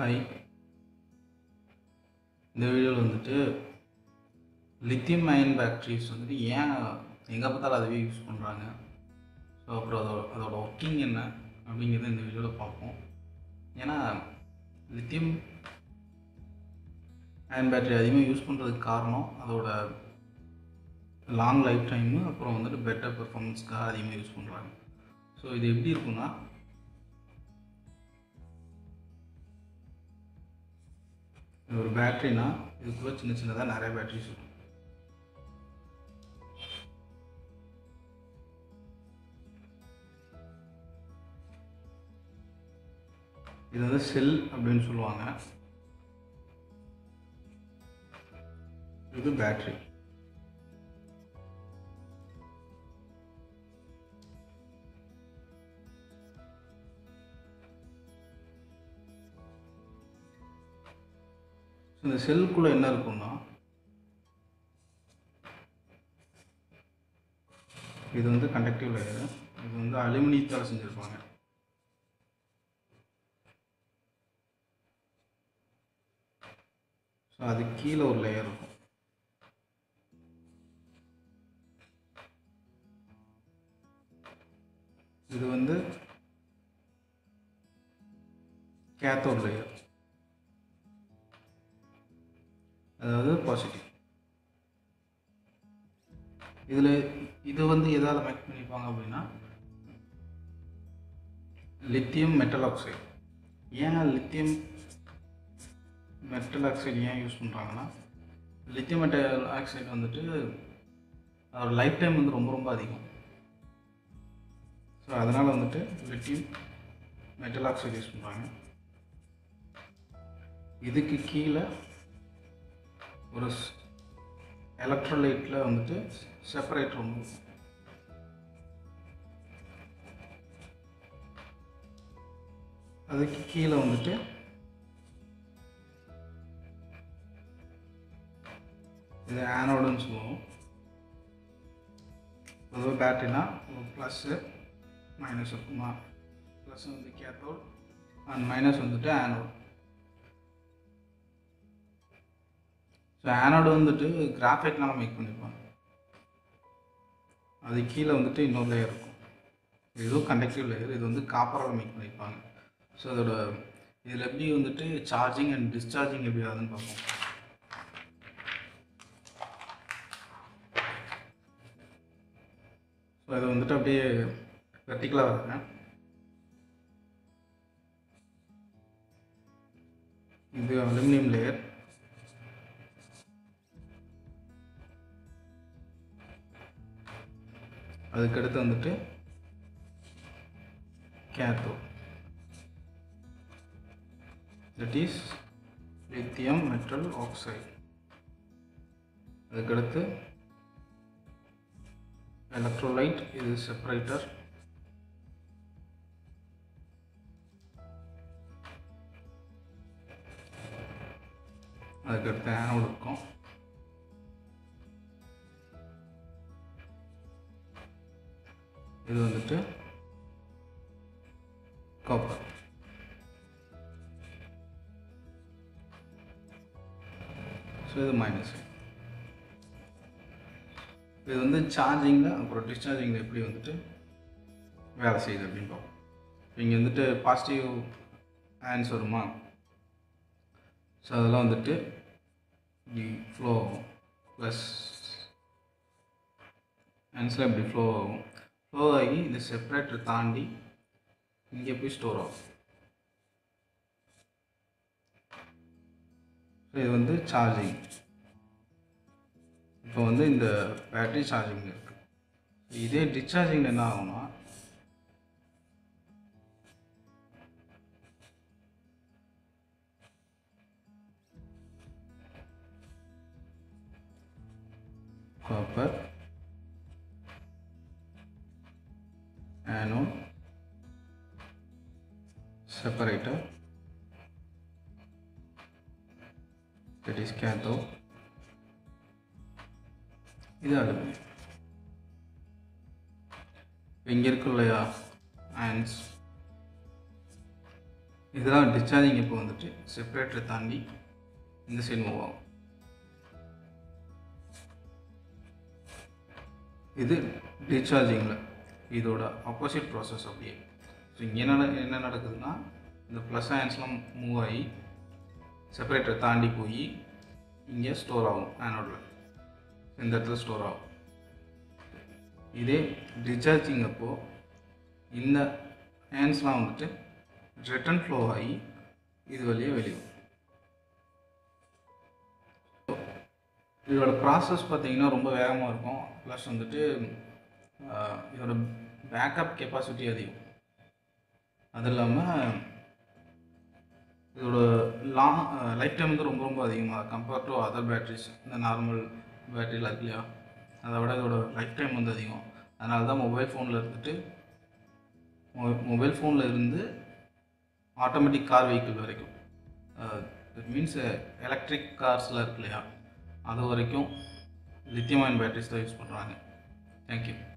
Hi இந்த வீடியோவில் வந்துட்டு லித்தியம் அயன் பேட்டரிஸ் வந்துட்டு ஏன் எங்கே பார்த்தாலும் அதுவே யூஸ் பண்ணுறாங்க ஸோ அப்புறம் அதோட அதோட ஒர்க்கிங் என்ன அப்படிங்கிறத இந்த வீடியோவில் பார்ப்போம் ஏன்னா லித்தியம் அயன் பேட்டரி அதிகமாக யூஸ் பண்ணுறதுக்கு காரணம் அதோட லாங் லைஃப் டைமு அப்புறம் வந்துட்டு பெட்டர் பெர்ஃபார்மன்ஸ்க்காக அதிகமாக யூஸ் பண்ணுறாங்க ஸோ இது எப்படி இருக்குன்னா இது ஒரு பேட்டரினா இதுக்குள்ள சின்ன சின்னதாக நிறைய பேட்டரிஸ் இருக்கும் இது வந்து செல் அப்படின்னு சொல்லுவாங்க இது பேட்டரி இந்த செல்லுக்குள்ளே என்ன இருக்கும்னா இது வந்து கண்டக்டிவ் லேயர் இது வந்து அலுமினியத்தால் செஞ்சுருப்பாங்க ஸோ அது கீழே ஒரு லேயர் இருக்கும் இது வந்து கேத்தோட் லேயர் அதாவது பாசிட்டிவ் இதில் இது வந்து எதால் மேக் பண்ணியிருப்பாங்க அப்படின்னா லித்தியம் மெட்டல் ஆக்சைடு ஏன் லித்தியம் மெட்டல் ஆக்சைடு ஏன் யூஸ் பண்ணுறாங்கன்னா லித்தியம் மெட்டல் ஆக்சைடு வந்துட்டு அதோட லைஃப் டைம் வந்து ரொம்ப ரொம்ப அதிகம் ஸோ அதனால் வந்துட்டு லித்தியம் மெட்டல் ஆக்சைடு யூஸ் பண்ணுறாங்க இதுக்கு கீழே ஒரு எலக்ட்ரோலைட்டில் வந்துட்டு செப்பரேட்டர் ஒன்று இருக்கும். அதுக்கு கீழே வந்துட்டு இது ஆனோடுன்னு சொல்லுவோம் பொதுவாக பேட்டரினா ஒரு ப்ளஸ்ஸு மைனஸ் இருக்குமா ப்ளஸ் வந்து கேத்தோட் அண்ட் மைனஸ் வந்துட்டு ஆனோட் ஸோ ஆனோடு வந்துட்டு கிராஃபைட்னால மேக் பண்ணியிருப்பாங்க அது கீழே வந்துட்டு இன்னொரு லேயர் இருக்கும் இதுவும் கண்டக்டிவ் லேயர் இது வந்து காப்பரால் மேக் பண்ணியிருப்பாங்க ஸோ அதோட இதில் எப்படி வந்துட்டு சார்ஜிங் அண்ட் டிஸ்சார்ஜிங் எப்படி ஆகுதுன்னு பார்ப்போம் ஸோ இதை வந்துட்டு அப்படியே வெர்டிக்கலாக வருங்க இது அலுமினியம் லேயர் அதுக்கடுத்து வந்துட்டு cathode that is lithium metal oxide அதுக்கடுத்து எலக்ட்ரோலைட் இது செப்பரேட்டர் அதுக்கடுத்து ஆனோடு இருக்கும் இது வந்துட்டு காப்பர் ஸோ இது மைனஸ் இது வந்து சார்ஜிங்கில் அப்புறம் டிஸ்சார்ஜிங்கில் எப்படி வந்துட்டு வேலை செய்யுது அப்படின்னு பார்ப்போம் இங்கே வந்துட்டு பாசிட்டிவ் ஆன்ஸ் வருமா ஸோ அதெல்லாம் வந்துட்டு இப்படி ஃப்ளோ ஆகும் ப்ளஸ் ஆன்ஸில் இப்படி ஃப்ளோ ஆகும் ஃப்ளோ ஆகி இந்த செப்பரேட்டர் தாண்டி இங்கே போய் ஸ்டோர் ஆகும் ஸோ இது வந்து சார்ஜிங் இப்போ வந்து இந்த பேட்டரி சார்ஜிங் இருக்குது இதே டிஸ்சார்ஜிங் என்ன ஆகும்னா copper anode separator that is cathode இது அலுமினியம் இங்கே இருக்கு இல்லையா ஆன்ஸ் இதெல்லாம் டிஸ்சார்ஜிங் இப்போ வந்துட்டு செப்பரேட்டரை தாண்டி இந்த சைடு மூவ் ஆகும் இது டிஸ்சார்ஜிங்கில் இதோட ஆப்போசிட் ப்ராசஸ் அப்படியே ஸோ இங்கே என்ன நட- என்ன நடக்குதுன்னா இந்த ப்ளஸ் அயன்ஸ்லாம் மூவ் ஆகி செப்பரேட்டரை தாண்டி போய் இங்கே ஸ்டோர் ஆகும் ஆனோடில் இந்த இடத்துல ஸ்டோர் ஆகும் இதே டிஸ்சார்ஜிங் அப்போ இந்த ஹேண்ட்ஸ்லாம் வந்துட்டு ரிட்டன் ஃப்ளோ ஆகி இது வழியே வெளியே வரும். இதோட ப்ராசஸ் பார்த்தீங்கன்னா ரொம்ப வேகமாக இருக்கும் ப்ளஸ் வந்துட்டு ஆஹ், இதோட பேக்கப் கெப்பாசிட்டி அதிகம் அது இல்லாமல் இதோட லாங் லைஃப் டைம் வந்து ரொம்ப ரொம்ப அதிகமாக கம்பேர்ட் டு அதர் பேட்டரிஸ் இந்த நார்மல் பேட்டரியில் இருக்கு இல்லையா அதை விட இதோட லைஃப் டைம் வந்து அதிகம் அதனால தான் மொபைல் ஃபோனில் இருந்துட்டு மொபைல் ஃபோனில் இருந்து ஆட்டோமேட்டிக் கார் வெஹிக்கிள் வரைக்கும் இட் மீன்ஸ் எலக்ட்ரிக் கார்ஸில் இருக்கு இல்லையா அது வரைக்கும் லித்தியம் அயன் பேட்டரிஸ் தான் யூஸ் பண்ணுறாங்க தேங்க்யூ